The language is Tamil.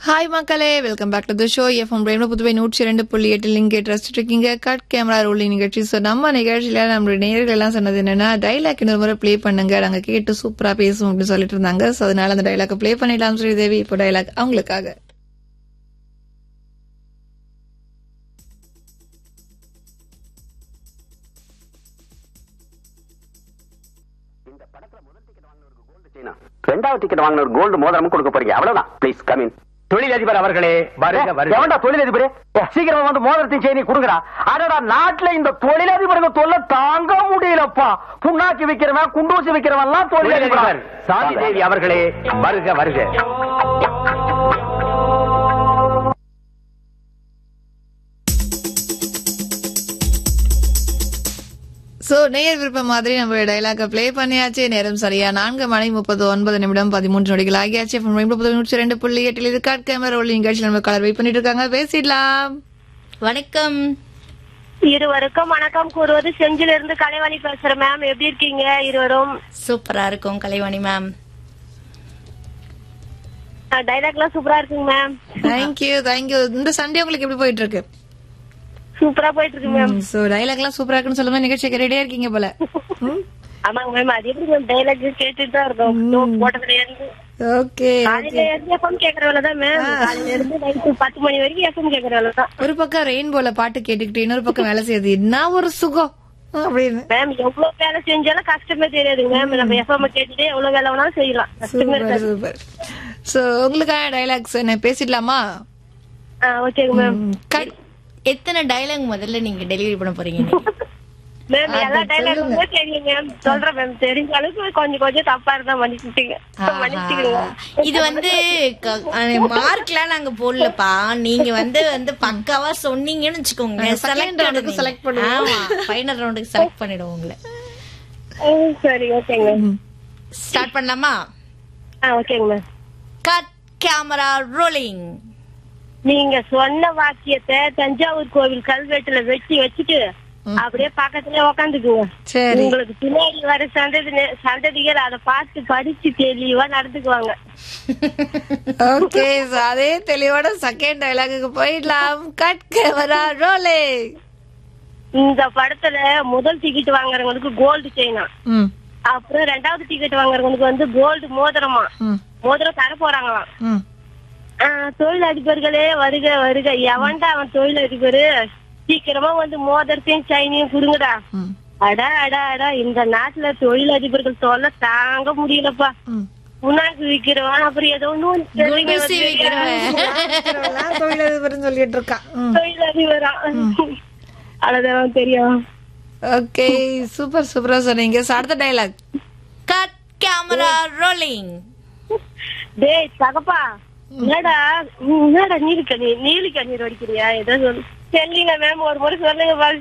ஹாய் மக்களே welcome back to the show FM பிரேம புதுவை நூற்றி இரண்டு புள்ளி எட்டு லிங்க் ரசிச்சுட்டு இருக்கீங்க கட் கேமரா ரோலிங் நிகழ்ச்சி ஸோ நம்ம நிகழ்ச்சியில நம்மளுடைய நேயர்கள் எல்லாம் சொன்னது என்னன்னா டைலாக் இன்னொரு முறை ப்ளே பண்ணுங்க நாங்க கேட்டு சூப்பரா பேசுவோம் அப்படின்னு சொல்லிட்டு இருந்தாங்க ஸோ அதனால அந்த டைலாக் ப்ளே பண்ணிடலாம் ஸ்ரீதேவி இப்போ டைலாக் அவங்களுக்காக இந்த படத்துல முதல் டிக்கெட் வாங்கினவருக்கு கோல்டு செயினா ரெண்டாவது டிக்கெட் வாங்கினவர் கோல்டு மோதிரமும் கொடுக்க போறீங்க அவ்வளவுதான் ப்ளீஸ் கமின் தொழிலதிபர் அவர்களே வருக வருக எவன்டா தொழிலதிபரே சீக்கிரமா வந்து மோதிரத்தையும் செயினி கொடுங்கடா அடடா நாட்டுல இந்த தொழிலதிபருங்க தொல்லை தாங்க முடியலப்பா புண்ணாக்கி விக்கிறவன் குண்டூசி விக்கிறவன் எல்லாம் தொழிலதிபர் தொழிலதிபர் சாந்தி தேவி அவர்களே வருக வருக ஸோ நேயர் விருப்பம் மாதிரி நம்மளுடைய டைலாக ப்ளே பண்ணியாச்சு நேரம் சரியா நான்கு மணி முப்பது ஒன்பது நிமிடம் பதிமூன்று நொடிகள் ஆகியாச்சு எஃப்எம் ரெயின்போ புதுவை நூற்றி ரெண்டு புள்ளி எட்டில் இது கட் கேமரா ரோலிங் நிகழ்ச்சியில் நம்ம கலர் வெயிட் பண்ணிட்டு இருக்காங்க பேசிடலாம் வணக்கம் இருவருக்கும் வணக்கம் கூறுவது செஞ்சில இருந்து கலைவாணி பேசுறேன் மேம் எப்படி இருக்கீங்க இருவரும் சூப்பரா இருக்கும் கலைவாணி மேம் டைலாக் எல்லாம் சூப்பரா இருக்குங்க மேம் தேங்க்யூ தேங்க்யூ இந்த சண்டே உங்களுக்கு எப்படி போயிட்டு இருக்கு சூப்பரா போயிட்டு இருக்கு மேம் சோ டைலாக் எல்லாம் சூப்பரா இருக்குன்னு சொல்லும்போது நிகழ்ச்சிக்கு ரெடியா இருக்கீங்க போல ம்? ஆமாங்க மேம் அது எப்படி மேம் டைலாக் கேட்டுட்டு தான் இருக்கோம் show போட்டதுல இருந்து ஓகே காலையில இருந்து எஃப்எம் கேக்குற வேலை தான் மேம் காலையில இருந்து நைட்டு பத்து மணி வரைக்கும் எஃப்எம் கேக்குற வேலை தான் ஒரு பக்கம் ரெயின்போல பாட்டு கேட்டுக்கிட்டு இன்னொரு பக்கம் வேலை செய்யுது என்ன ஒரு சுகம் அப்படின்னு மேம் எவ்வளவு வேலை செஞ்சாலும் கஷ்டமே தெரியாதுங்க மேம் நம்ம எஃப்எம் கேட்டுட்டு எவ்வளவு வேலை வேணாலும் செய்யலாம் கஷ்டமே சூப்பர் இருக்காது சூப்பர் சோ உங்களுக்கான டைலாக்ஸ் என்ன பேசிடலாமா ஓகேங்க மேம் கட் எத்தனை டைலாக் முதல்ல நீங்க டெலிவரி பண்ண போறீங்க நீங்க? மேம் எல்லா டைலாக்குமே தெரியும் மேம் சொல்றேன் மேம் தெரிஞ்ச அளவுக்கு கொஞ்சம் கொஞ்சம் தப்பா இருந்தா மன்னிச்சுட்டீங்க மன்னிச்சுக்கோங்க இது வந்து மார்க்லாம் நாங்க போடலப்பா நீங்க வந்து வந்து பக்காவா சொன்னீங்கன்னு வச்சுக்கோங்க second round க்கு select பண்ணுவோம். ஆமா ஃபைனல் ரவுண்டுக்கு செலக்ட் பண்ணிடுவோம் உங்களை ம், சரி ஓகேங்க ஸ்டார்ட் பண்ணலாமா ஆ ஓகேங்க மேம் கட் கேமரா ரோலிங் நீங்க சொன்ன வாக்கியத்தை தஞ்சாவூர் கோவில் கல்வெட்டுல வெட்டி வச்சுட்டு அப்படியே பக்கத்துல உக்காந்துக்குங்க சரி உங்களுக்கு பின்னாடி வர சந்ததி சந்ததிகள் அதை பார்த்து படிச்சு தெளிவா நடந்துக்குவாங்க ஓகே அதே தெளிவோட செகண்ட் டைலாக்கு போயிடலாம் கட் கேமரா ரோலே இந்த படத்துல முதல் டிக்கெட் வாங்குறவங்களுக்கு கோல்டு செயினா ம் அப்புறம் ரெண்டாவது டிக்கெட் வாங்குறவங்களுக்கு வந்து கோல்டு மோதிரமா ம் மோதிரம் தர போறாங்களாம் ம் ஆஹ் தொழில் அதிபர்களே வருக வருக எவன்டா அவன் தொழில் அதிபரு சீக்கிரமா வந்து மோதிரத்தையும் சைனியும் குடுங்கடா ம் அடா அடா அடா இந்த நாட்டுல தொழில் அதிபர்கள் தொல்லை தாங்க முடியலப்பா ம் புண்ணாக்கு விக்கிறவன் அப்புறம் ஏதோ ஒண்ணு தெரியல குண்டூசி வந்து விக்கிறவன். எல்லாம் தொழிலதிபர்னு சொல்லிட்டு இருக்கான் ம். தொழில் அதிபரா அவ்வளவுதான் தெரியும் ஓகே சூப்பர் சூப்பரா சொன்னீங்க So, அடுத்த டைலாக் கட் கேமரா ரோலிங் டேய் தகப்பா என்னடா என்னடா நீலி கண்ணீர் நீலி கண்ணீர் வடிக்கிறியா ஏதோ சொல்லு தெரியல மேம் ஒரு முறை சொல்லுங்க